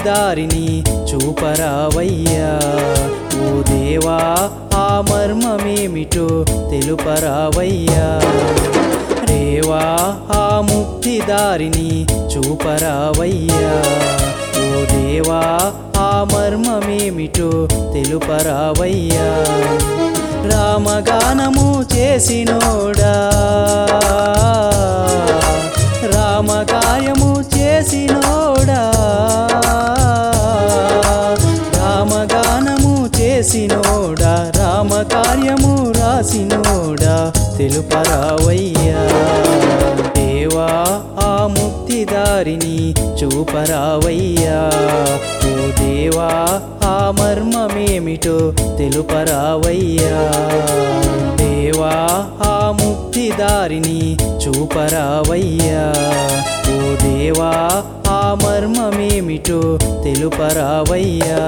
దారిని చూపరావయ్యా ఓ దేవా ఆ మర్మమేమిటో తెలుపరావయ్యా రేవా ఆ ముక్తి దారిని చూపరావయ్యా ఓ దేవా ఆ మర్మమేమిటో తెలుపరావయ్యా రామగానము చేసినోడా రామకార్యము చేసినోడా రామగానము చేసినోడా రామకార్యము రాసినోడా తెలుపరావయ్యా దేవా ఆ ముక్తి దారిని చూపరావయ్యా ఓ దేవా ఆ మర్మమేమిటో తెలుపరావయ్యా దేవా ఆ ముక్తి దారిని చూపరావయ్యా ఓ దేవా ఆ మర్మమేమిటో తెలుపరావయ్యా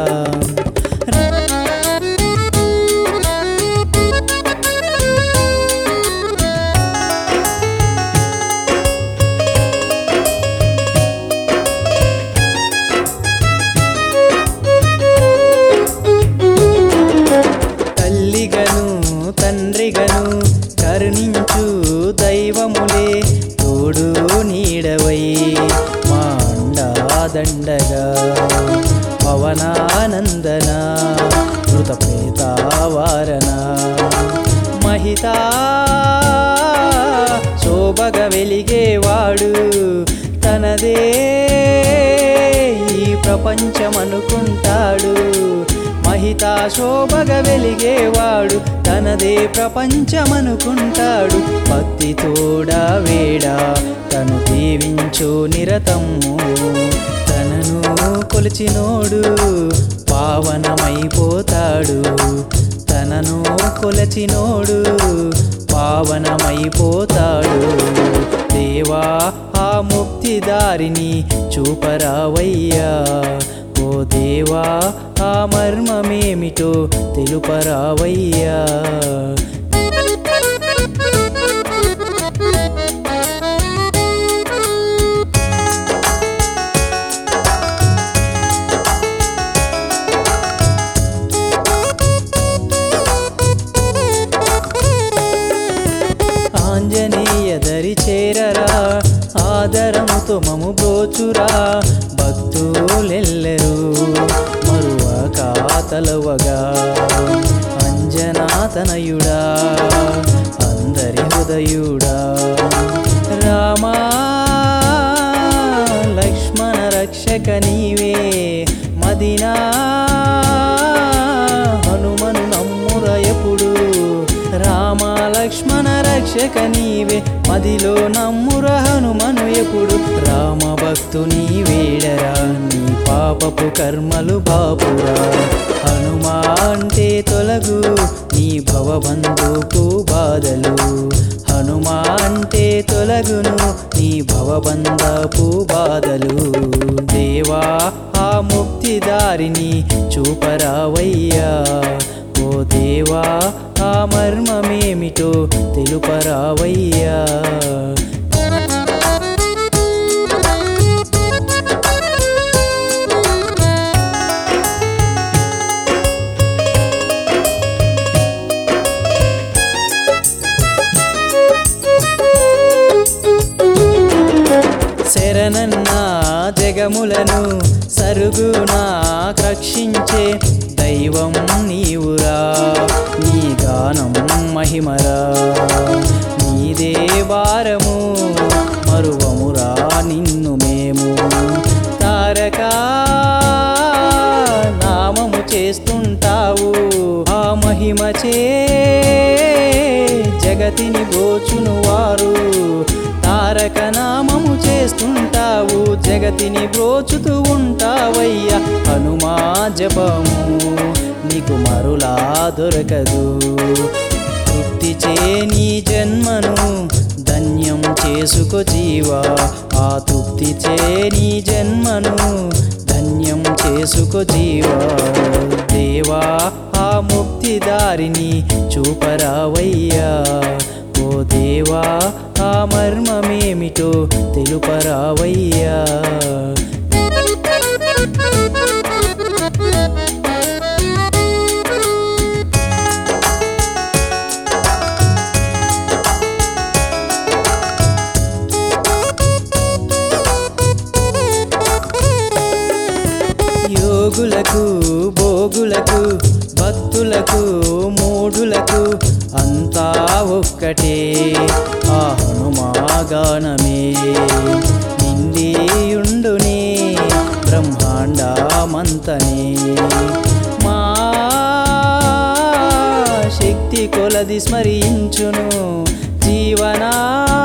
తల్లిగను తండ్రిగను కరుణించు దైవములే తోడు నీడవై మా అండాదండగా పవనానందన మృతప్రేతావారణ మహితా శోభగ వెలిగేవాడు తనదే ఈ ప్రపంచమనుకుంటాడు మహితా శోభగ వెలిగేవాడు తనదే ప్రపంచమనుకుంటాడు భక్తి తోడా వేడా తను దీవించు నిరతము తనను కొలిచినోడు పావనమైపోతాడు తనను కొలచినోడు పావనమైపోతాడు దేవా ఆ ముక్తి దారిని చూపరావయ్యా ఓ దేవా ఆ మర్మమేమిటో తెలుపరావయ్యా ఆంజనేయ దరి చేరరా ఆదరముతో మము బ్రోచురా భక్తులెల్లరు మరువక తలవగా అంజనాతనయుడా అందరి హృదయుడా రామా లక్ష్మణ రక్షక నీవే మదినా హనుమను నమ్ముర ఎప్పుడు రామ లక్ష్మణ రక్షక నీవే మదిలో నమ్ముర హనుమను ఎప్పుడు రామ భక్తుని వేడరా నీ పాపపు కర్మలు బాపురా హనుమా అంటే తొలగు నీ భవబంధుకు బాధలు హనుమా అంటే తొలగును నీ భవబంధపు బాధలు దేవా ఆ ముక్తి దారిని చూపరావయ్యా ఓ దేవా ఆ మర్మమేమిటో తెలుపరావయ్యా శరణన్న జగములను సరుగునా రక్షించే దైవం నీవురా నీ గానం మహిమరా నీదే వారము మరువమురా నిన్ను మేము తారకా నామము చేస్తుంటావు ఆ మహిమచే జగతిని బ్రోచును వారు తారక నామము చేస్తుంటావు జగతిని బ్రోచుతూ ఉంటావయ్యా హనుమా జపము నీకు మరులా దొరకదు తృప్తి చే నీ జన్మను ధన్యం చేసుకో జీవా ఆ తృప్తి చే నీ జన్మను ధన్యం చేసుకో జీవా దేవా ఆ ముక్తి దారిని చూపరావయ్యా ఓ దేవా ఆ మర్మమేమిటో తెలుపరావయ్యా యోగులకు భోగులకు భక్తులకు మూఢులకు అంతా ఒక్కటే ఆ హనుమాగానమే నిండియుండునే బ్రహ్మాండమంతనే మా శక్తి కొలది స్మరించును జీవనా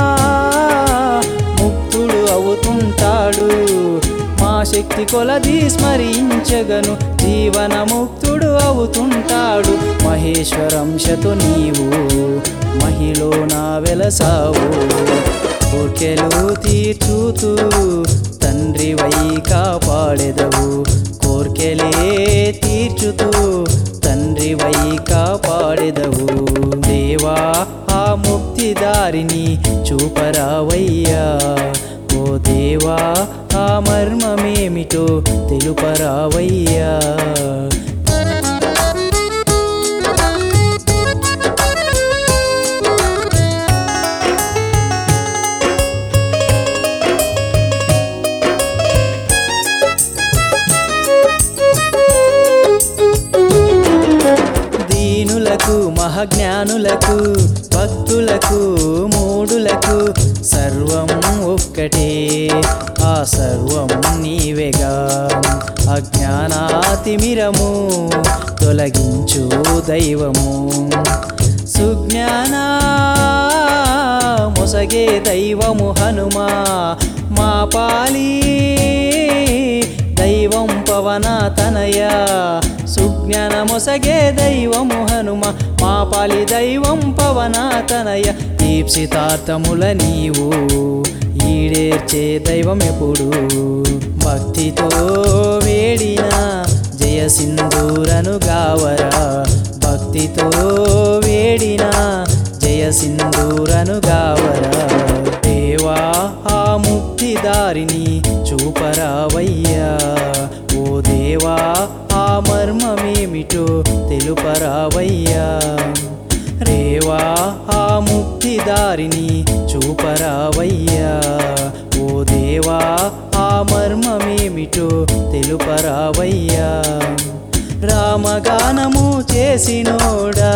ముక్తుడు అవుతుంటాడు మా శక్తి కొలది స్మరించగను జీవన ముక్తుడు అవుతుంటాడు మహేశ్వరంశతో నీవు మహిలో నా వెలసావు కోర్కెలు తీర్చుతూ తండ్రి వై కాపాడెదవు కోర్కెలే తీర్చుతూ తండ్రి వై కాపాడెదవు దేవా ఆ ముక్తి దారిని చూపరావయ్యా ఓ దేవా ఆ మర్మమేమిటో తెలుపరావయ్యా దీనులకు మహజ్ఞానులకు భక్తులకు మూడులకు సర్వం ఒక్కటే ఆ సర్వం నీవేగా అజ్ఞానాతిమిరము తొలగించు దైవము సుజ్ఞానా మొసగే దైవము హనుమా మా పాలి దైవం పవన తనయ సుజ్ఞాన మొసగే దైవము హనుమ మా పాలి దైవం పవన తనయ దీప్సితార్థముల నీవు ఈడేర్చే దైవం ఎప్పుడు భక్తితో వేడిన జయ సింధూరను గావరా భక్తితో వేడిన జయ సింధూరను గావరా దేవా ఆ ముక్తి దారిని చూపరావయ్యా ఓ దేవా ఆ మర్మమేమిటో తెలుపరావయ్యా రేవా ఆ ముక్తి దారిని చూపరావయ్యా ఓ దేవా ఆ మర్మమేమిటో తెలుపరావయ్యా రామగానము చేసినోడా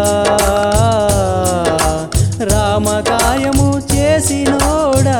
రామకాయము చేసినోడా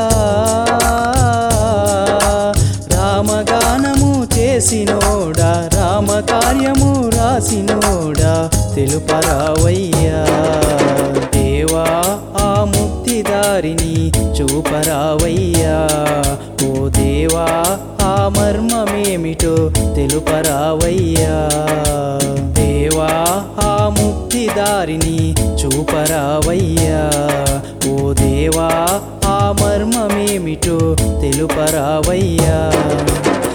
రామగానము చేసినోడా రామకార్యము రాసినోడా తెలుపరావయ్యా దేవా ఆ ముక్తి దారిని చూపరావయ్యా ఓ దేవా ఆ మర్మమేమిటో తెలుపరావయ్యా దేవా ఆ ముక్తి దారిని చూపరావయ్యా ఓ దేవా ఆ మర్మమేమిటో తెలుపరావయ్యా